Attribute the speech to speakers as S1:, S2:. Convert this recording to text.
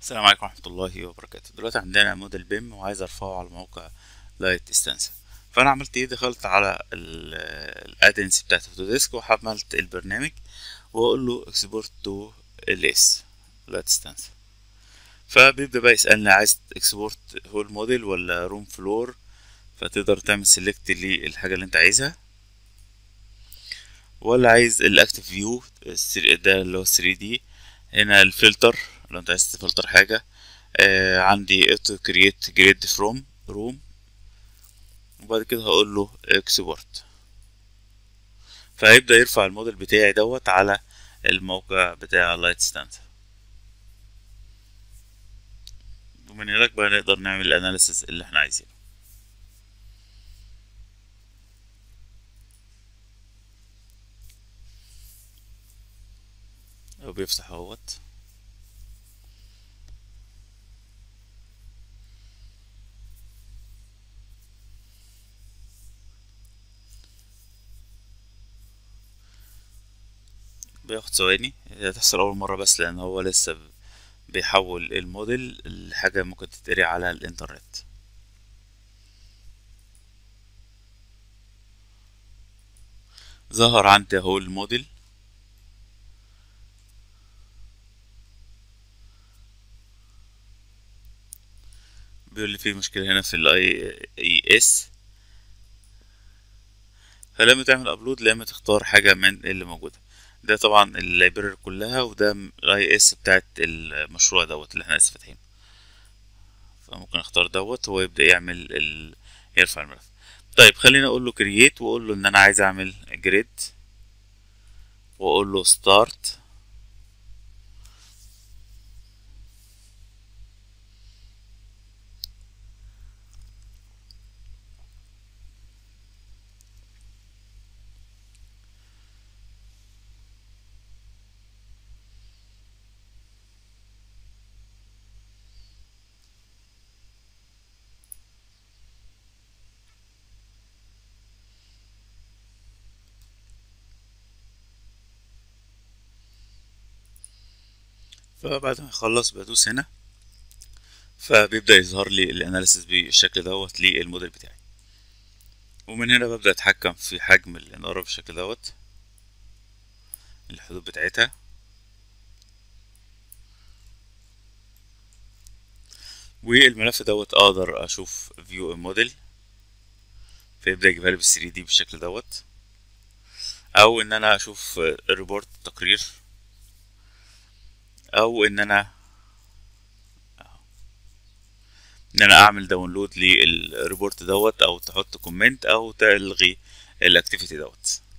S1: السلام عليكم ورحمة الله وبركاته دلوقتي عندنا موديل بيم وعايز ارفعه على موقع لايت استنسا فانا عملت ايه دخلت على الادنس بتاعت اوتوديسك وحملت البرنامج واقول له اكسبورت تو الاس لايت استنسا فبيبدأ بقى يسألني عايز اكسبورت هول موديل ولا روم فلور فتقدر تعمل سيلكت للحاجة اللي انت عايزها ولا عايز الاكتف فيو ده اللي هو 3 دي هنا الفلتر لو انت عايز تفلتر حاجة آه عندي auto create grid from room وبعد كده هقول له export فهيبدأ يرفع الموديل بتاعي دوت على الموقع بتاع لايت ستاند ومن هناك بقى نقدر نعمل الاناليسيس اللي احنا عايزينه وبيفتح اهوت بياخد ثواني هي هتحصل أول مرة بس لأن هو لسه بيحول الموديل لحاجة ممكن تتقري على الإنترنت ظهر عندي اهو الموديل بيقول لي في مشكلة هنا في الاي اي اس فلما تعمل ابلود لما تختار حاجة من اللي موجودة ده طبعا اللايبراري كلها وده الاي اس بتاعت المشروع دوت اللي احنا لسه فاتحينه فممكن اختار دوت هو يبدأ يعمل ال... يرفع الملف طيب خليني اقول له كرييت واقول له ان انا عايز اعمل جريد واقول له ستارت فبعد ما يخلص بدوس هنا فبيبدأ يظهر لي الاناليسيس بالشكل دوت للموديل بتاعي ومن هنا ببدأ اتحكم في حجم الانارة بالشكل دوت الحدود بتاعتها والملف دوت اقدر اشوف فيو الموديل فيبدأ يجيبها لي بالثري دي بالشكل دوت او ان انا اشوف ريبورت تقرير او ان انا ان انا اعمل داونلود للريبورت دوت او تحط كومنت او تلغي الاكتيفيتي دوت